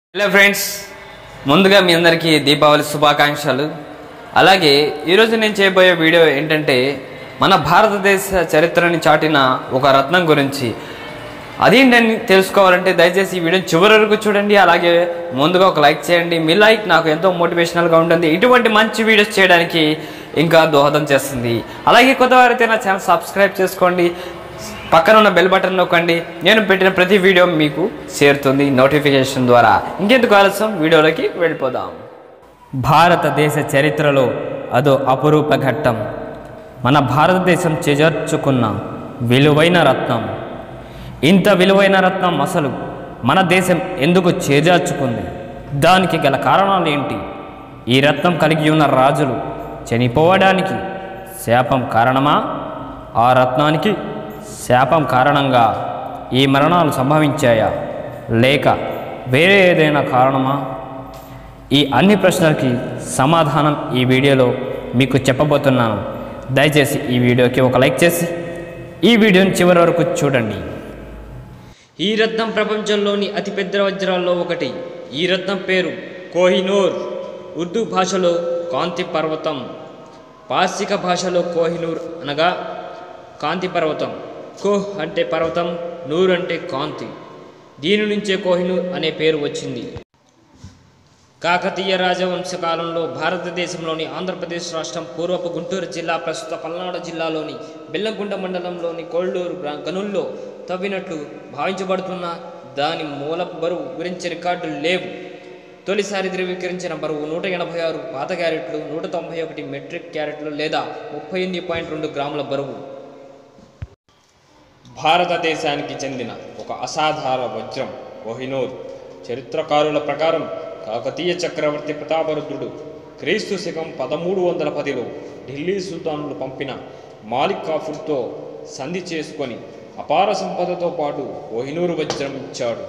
hello friends ముందుగా మీ అందరికీ దీపావళి శుభాకాంక్షలు అలాగే ఈరోజు నేను చేయబోయే వీడియో ఏంటంటే మన భారతదేశ చరిత్రని చాటిన ఒక రత్నం గురించి అదేంటని తెలుసుకోవాలంటే దయచేసి ఈ వీడియో చివరి వరకు చూడండి అలాగే ముందుగా ఒక లైక్ చేయండి మీ లైక్ నాకు ఎంతో మోటివేషనల్గా ఉంటుంది ఇటువంటి మంచి వీడియోస్ చేయడానికి ఇంకా దోహదం చేస్తుంది అలాగే కొత్త వారైతే నా ఛానల్ సబ్స్క్రైబ్ చేసుకోండి పక్కన ఉన్న బెల్ బటన్ నొక్కండి నేను పెట్టిన ప్రతి వీడియో మీకు చేరుతుంది నోటిఫికేషన్ ద్వారా ఇంకెందుకు ఆలస్యం వీడియోలోకి వెళ్ళిపోదాం భారతదేశ చరిత్రలో అదో అపురూప ఘట్టం మన భారతదేశం చేజర్చుకున్న విలువైన రత్నం ఇంత విలువైన రత్నం అసలు మన దేశం ఎందుకు చేజార్చుకుంది దానికి గల కారణాలు ఏంటి ఈ రత్నం కలిగి ఉన్న రాజులు చనిపోవడానికి శాపం కారణమా ఆ రత్నానికి శాపం కారణంగా ఈ మరణాలు సంభవించాయా లేక వేరే ఏదైనా కారణమా ఈ అన్ని ప్రశ్నలకి సమాధానం ఈ వీడియోలో మీకు చెప్పబోతున్నాను దయచేసి ఈ వీడియోకి ఒక లైక్ చేసి ఈ వీడియోని చివరి వరకు చూడండి ఈ రత్నం ప్రపంచంలోని అతిపెద్ద వజ్రాల్లో ఒకటి ఈ రత్నం పేరు కోహినూర్ ఉర్దూ భాషలో కాంతి పర్వతం పార్సిక భాషలో కోహినూర్ అనగా కాంతి పర్వతం కోహ్ అంటే పర్వతం నూర్ అంటే కాంతి దీని నుంచే కోహినూర్ అనే పేరు వచ్చింది కాకతీయ రాజవంశ కాలంలో భారతదేశంలోని ఆంధ్రప్రదేశ్ రాష్ట్రం పూర్వపు గుంటూరు జిల్లా ప్రస్తుత పల్నాడు జిల్లాలోని బెల్లంకొండ మండలంలోని కోళ్ళూరు గ్రా- గనుల్లో తవ్వినట్లు భావించబడుతున్న దాని మూలపు బరువు గురించి రికార్డులు లేవు తొలిసారి ధృవీకరించిన బరువు నూట ఎనభై ఆరు పాత క్యారెట్లు నూట తొంభై ఒకటి మెట్రిక్ క్యారెట్లు లేదా ముప్పై ఎనిమిది పాయింట్ రెండు గ్రాముల బరువు భారతదేశానికి చెందిన ఒక అసాధారణ వజ్రం కోహినూర్ చరిత్రకారుల ప్రకారం కాకతీయ చక్రవర్తి ప్రతాపరుద్రుడు క్రీస్తు శకం పదమూడు వందల పదిలో ఢిల్లీ సుల్తానులు పంపిన మాలిక్ కాఫూర్తో సంధి చేసుకొని అపార సంపదతో పాటు కోహినూరు వజ్రం ఇచ్చాడు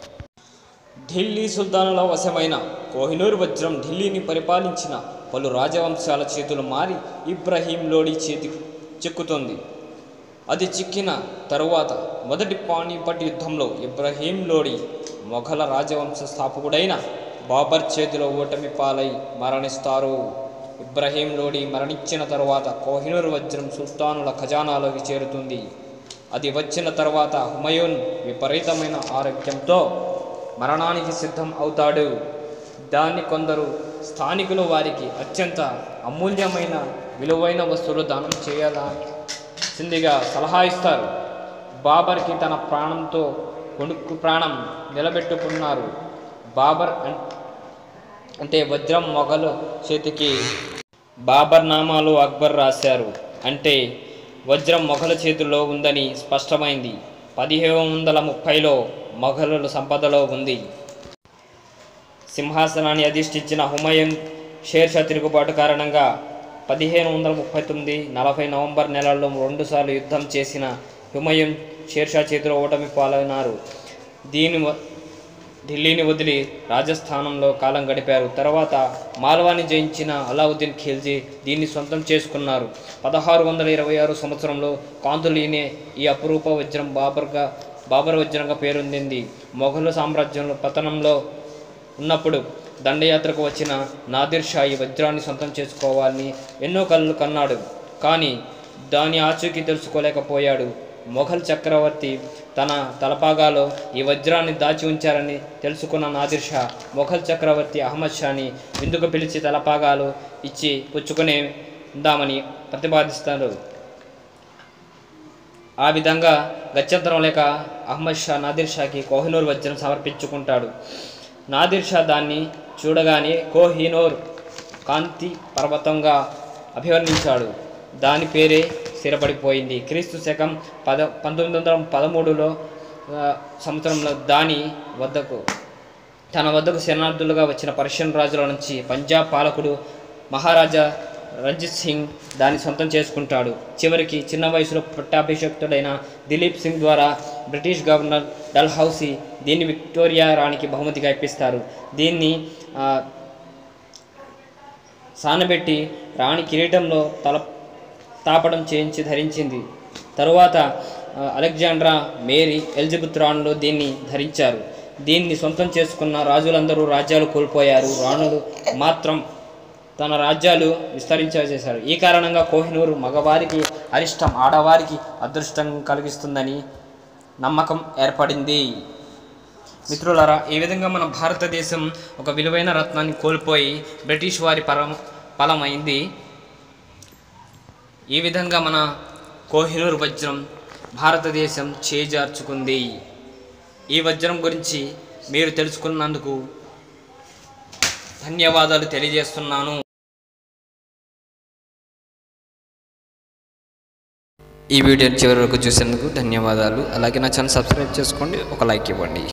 ఢిల్లీ సుల్తానుల వశమైన కోహినూర్ వజ్రం ఢిల్లీని పరిపాలించిన పలు రాజవంశాల చేతులు మారి ఇబ్రహీం లోడి చేతికి చిక్కుతుంది అది చిక్కిన తరువాత మొదటి పానీపట్ యుద్ధంలో ఇబ్రహీం లోడి మొఘల రాజవంశ స్థాపకుడైన బాబర్ చేతిలో ఓటమి పాలై మరణిస్తారు ఇబ్రహీం లోడి మరణించిన తరువాత కోహినూర్ వజ్రం సుల్తానుల ఖజానాలోకి చేరుతుంది అది వచ్చిన తర్వాత హుమయూన్ విపరీతమైన ఆరోగ్యంతో మరణానికి సిద్ధం అవుతాడు దాన్ని కొందరు స్థానికులు వారికి అత్యంత అమూల్యమైన విలువైన వస్తువులు దానం చేయాల్సిందిగా సలహా ఇస్తారు బాబర్కి తన ప్రాణంతో కొడుకు ప్రాణం నిలబెట్టుకున్నారు బాబర్ అం- అంటే వజ్రం మొఘలు చేతికి బాబర్ నామాలు అక్బర్ రాశారు అంటే వజ్రం మొఘల చేతిలో ఉందని స్పష్టమైంది పదిహేను వందల ముప్పైలో మొఘలుల సంపదలో ఉంది సింహాసనాన్ని అధిష్ఠించిన హుమయూన్ షేర్షా తిరుగుబాటు కారణంగా పదిహేను వందల ముప్పై తొమ్మిది నలభై నవంబర్ నెలల్లో రెండుసార్లు యుద్ధం చేసిన హుమయూన్ షేర్షా చేతిలో ఓటమి పాలైనారు దీని వ- ఢిల్లీని వదిలి రాజస్థానంలో కాలం గడిపారు తర్వాత మాల్వాని జయించిన అలావుద్దీన్ ఖిల్జీ దీన్ని సొంతం చేసుకున్నారు పదహారు వందల ఇరవై ఆరు సంవత్సరంలో కాంతులీనే ఈ అపురూప వజ్రం బాబర్గా బాబర్ వజ్రంగా పేరొందింది మొఘలు సామ్రాజ్యంలో పతనంలో ఉన్నప్పుడు దండయాత్రకు వచ్చిన నాదిర్ షా ఈ వజ్రాన్ని సొంతం చేసుకోవాలని ఎన్నో కళ్ళు కన్నాడు కానీ దాని ఆచూకీ తెలుసుకోలేకపోయాడు మొఘల్ చక్రవర్తి తన తలపాగాలో ఈ వజ్రాన్ని దాచి ఉంచారని తెలుసుకున్న నాదిర్ షా మొఘల్ చక్రవర్తి అహ్మద్ షాని విందుకు పిలిచి తలపాగాలు ఇచ్చి పుచ్చుకునే ఉందామని ప్రతిపాదిస్తారు ఆ విధంగా గత్యంతరం లేక అహ్మద్ షా నాదిర్ షాకి కోహినూర్ వజ్రం సమర్పించుకుంటాడు నాదిర్ షా దాన్ని చూడగానే కోహినూర్ కాంతి పర్వతంగా అభివర్ణించాడు దాని పేరే స్థిరపడిపోయింది క్రీస్తు శకం పద పంతొమ్మిది వందల పదమూడులో ఆ, సంవత్సరంలో దాని వద్దకు తన వద్దకు శరణార్థులుగా వచ్చిన పర్షియన్ రాజుల నుంచి పంజాబ్ పాలకుడు మహారాజా రంజిత్ సింగ్ దాన్ని సొంతం చేసుకుంటాడు చివరికి చిన్న వయసులో పట్టాభిషక్తుడైన దిలీప్ సింగ్ ద్వారా బ్రిటిష్ గవర్నర్ డల్హౌసీ దీన్ని విక్టోరియా రాణికి బహుమతిగా ఇప్పిస్తారు దీన్ని ఆ, సానబెట్టి రాణి కిరీటంలో తల తాపడం చేయించి ధరించింది తరువాత ఆ, అలెగ్జాండ్రా మేరీ ఎలిజబెత్ రాణులు దీన్ని ధరించారు దీన్ని సొంతం చేసుకున్న రాజులందరూ రాజ్యాలు కోల్పోయారు రాణులు మాత్రం తన రాజ్యాలు విస్తరించేశారు ఈ కారణంగా కోహినూరు మగవారికి అరిష్టం ఆడవారికి అదృష్టం కలిగిస్తుందని నమ్మకం ఏర్పడింది మిత్రులారా ఈ విధంగా మన భారతదేశం ఒక విలువైన రత్నాన్ని కోల్పోయి బ్రిటిష్ వారి పరం ఫలమైంది ఈ విధంగా మన కోహినూర్ వజ్రం భారతదేశం చేజార్చుకుంది ఈ వజ్రం గురించి మీరు తెలుసుకున్నందుకు ధన్యవాదాలు తెలియజేస్తున్నాను ఈ వీడియో చివరి వరకు చూసేందుకు ధన్యవాదాలు అలాగే నా ఛానల్ సబ్స్క్రైబ్ చేసుకోండి ఒక లైక్ ఇవ్వండి